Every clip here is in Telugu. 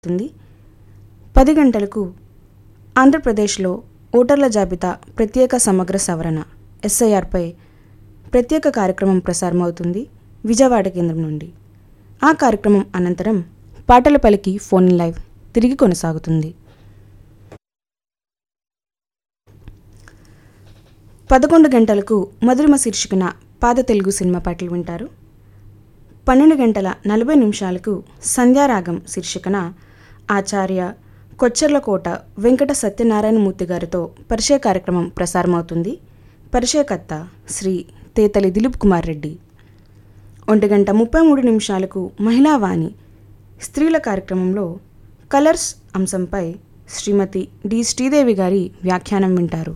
అవుతుంది పది గంటలకు ఆంధ్రప్రదేశ్లో ఓటర్ల జాబితా ప్రత్యేక సమగ్ర సవరణ ఎస్ఐఆర్పై ప్రత్యేక కార్యక్రమం ప్రసారమవుతుంది విజయవాడ కేంద్రం నుండి ఆ కార్యక్రమం అనంతరం పాటల పలికి ఫోన్ లైవ్ తిరిగి కొనసాగుతుంది పదకొండు గంటలకు మధురిమ శీర్షికన పాద తెలుగు సినిమా పాటలు వింటారు పన్నెండు గంటల నలభై నిమిషాలకు సంధ్యారాగం శీర్షికన ఆచార్య కొచ్చెర్లకోట వెంకట సత్యనారాయణమూర్తి గారితో పరిచయ కార్యక్రమం ప్రసారమవుతుంది పరిచయకర్త శ్రీ తేతలి దిలీప్ కుమార్ రెడ్డి ఒంటి గంట ముప్పై మూడు నిమిషాలకు మహిళా వాణి స్త్రీల కార్యక్రమంలో కలర్స్ అంశంపై శ్రీమతి డి శ్రీదేవి గారి వ్యాఖ్యానం వింటారు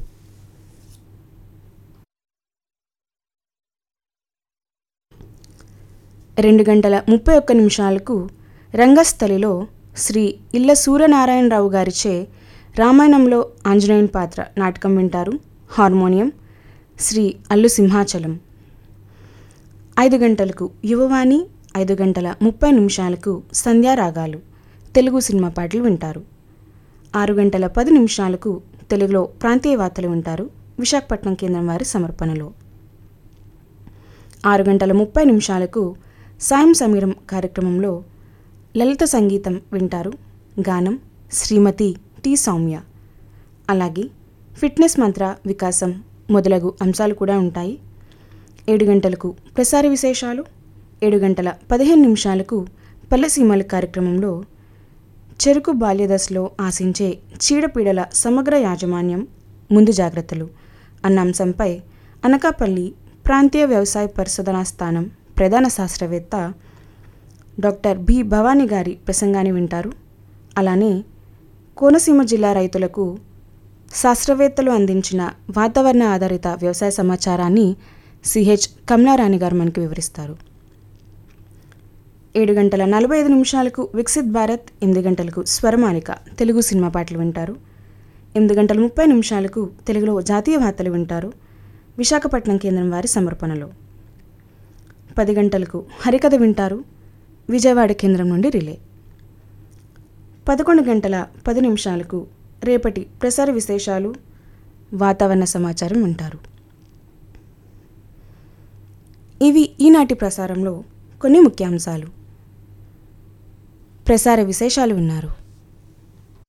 రెండు గంటల ముప్పై ఒక్క నిమిషాలకు రంగస్థలిలో శ్రీ ఇల్ల సూర్యనారాయణరావు గారిచే రామాయణంలో ఆంజనేయుని పాత్ర నాటకం వింటారు హార్మోనియం శ్రీ అల్లు సింహాచలం ఐదు గంటలకు యువవాణి ఐదు గంటల ముప్పై నిమిషాలకు సంధ్యారాగాలు తెలుగు సినిమా పాటలు వింటారు ఆరు గంటల పది నిమిషాలకు తెలుగులో ప్రాంతీయ వార్తలు వింటారు విశాఖపట్నం కేంద్రం వారి సమర్పణలో ఆరు గంటల ముప్పై నిమిషాలకు సాయం సమీరం కార్యక్రమంలో లలిత సంగీతం వింటారు గానం శ్రీమతి టి సౌమ్య అలాగే ఫిట్నెస్ మంత్ర వికాసం మొదలగు అంశాలు కూడా ఉంటాయి ఏడు గంటలకు ప్రసార విశేషాలు ఏడు గంటల పదిహేను నిమిషాలకు పల్లెసీమల కార్యక్రమంలో చెరుకు బాల్యదశలో ఆశించే చీడపీడల సమగ్ర యాజమాన్యం ముందు జాగ్రత్తలు అన్న అంశంపై అనకాపల్లి ప్రాంతీయ వ్యవసాయ పరిశోధనా స్థానం ప్రధాన శాస్త్రవేత్త డాక్టర్ బి భవానీ గారి ప్రసంగాన్ని వింటారు అలానే కోనసీమ జిల్లా రైతులకు శాస్త్రవేత్తలు అందించిన వాతావరణ ఆధారిత వ్యవసాయ సమాచారాన్ని సిహెచ్ కమలారాణి గారు మనకి వివరిస్తారు ఏడు గంటల నలభై ఐదు నిమిషాలకు వికసిత్ భారత్ ఎనిమిది గంటలకు స్వరమాలిక తెలుగు సినిమా పాటలు వింటారు ఎనిమిది గంటల ముప్పై నిమిషాలకు తెలుగులో జాతీయ వార్తలు వింటారు విశాఖపట్నం కేంద్రం వారి సమర్పణలో పది గంటలకు హరికథ వింటారు విజయవాడ కేంద్రం నుండి రిలే పదకొండు గంటల పది నిమిషాలకు రేపటి ప్రసార విశేషాలు వాతావరణ సమాచారం వింటారు ఇవి ఈనాటి ప్రసారంలో కొన్ని ముఖ్యాంశాలు ప్రసార విశేషాలు విన్నారు